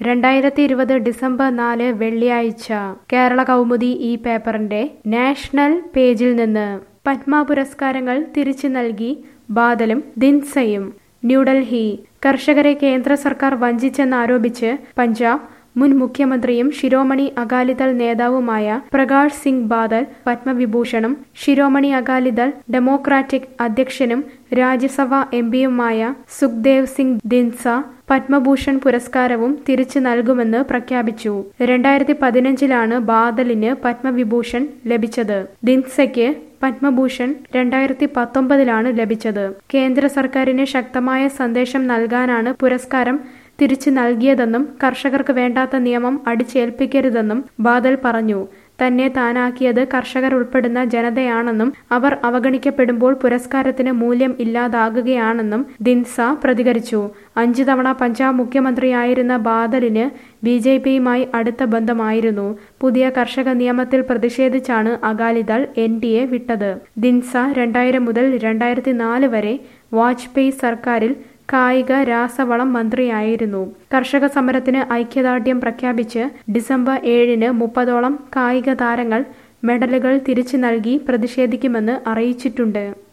രണ്ടായിരത്തി ഇരുപത് ഡിസംബർ നാല് വെള്ളിയാഴ്ച കേരള കൗമുദി ഈ പേപ്പറിന്റെ നാഷണൽ പേജിൽ നിന്ന് പത്മ പുരസ്കാരങ്ങൾ തിരിച്ചു നൽകി ബാദലും ദിൻസയും ന്യൂഡൽഹി കർഷകരെ കേന്ദ്ര സർക്കാർ വഞ്ചിച്ചെന്നാരോപിച്ച് പഞ്ചാബ് മുൻ മുഖ്യമന്ത്രിയും ശിരോമണി അകാലിദൾ നേതാവുമായ പ്രകാശ് സിംഗ് ബാദൽ പത്മവിഭൂഷണും ശിരോമണി അകാലിദൾ ഡെമോക്രാറ്റിക് അധ്യക്ഷനും രാജ്യസഭാ എംപിയുമായ സുഖ്ദേവ് സിംഗ് ദിൻസ പത്മഭൂഷൺ പുരസ്കാരവും തിരിച്ചു നൽകുമെന്ന് പ്രഖ്യാപിച്ചു രണ്ടായിരത്തി പതിനഞ്ചിലാണ് ബാദലിന് പത്മവിഭൂഷൺ ലഭിച്ചത് ദിൻസയ്ക്ക് പത്മഭൂഷൺ രണ്ടായിരത്തി പത്തൊമ്പതിലാണ് ലഭിച്ചത് കേന്ദ്ര സർക്കാരിന് ശക്തമായ സന്ദേശം നൽകാനാണ് പുരസ്കാരം തിരിച്ചു നൽകിയതെന്നും കർഷകർക്ക് വേണ്ടാത്ത നിയമം അടിച്ചേൽപ്പിക്കരുതെന്നും ബാദൽ പറഞ്ഞു തന്നെ താനാക്കിയത് കർഷകർ ഉൾപ്പെടുന്ന ജനതയാണെന്നും അവർ അവഗണിക്കപ്പെടുമ്പോൾ പുരസ്കാരത്തിന് മൂല്യം ഇല്ലാതാകുകയാണെന്നും ദിൻസ പ്രതികരിച്ചു അഞ്ചു തവണ പഞ്ചാബ് മുഖ്യമന്ത്രിയായിരുന്ന ബാദലിന് ബി ജെ പിയുമായി അടുത്ത ബന്ധമായിരുന്നു പുതിയ കർഷക നിയമത്തിൽ പ്രതിഷേധിച്ചാണ് അകാലിദൾ എൻ ഡി എ വിട്ടത് ദിൻസ രണ്ടായിരം മുതൽ രണ്ടായിരത്തി നാല് വരെ വാജ്പേയി സർക്കാരിൽ കായിക രാസവളം മന്ത്രിയായിരുന്നു കർഷക സമരത്തിന് ഐക്യദാർഢ്യം പ്രഖ്യാപിച്ച് ഡിസംബർ ഏഴിന് മുപ്പതോളം കായിക താരങ്ങൾ മെഡലുകൾ തിരിച്ചു നൽകി പ്രതിഷേധിക്കുമെന്ന് അറിയിച്ചിട്ടുണ്ട്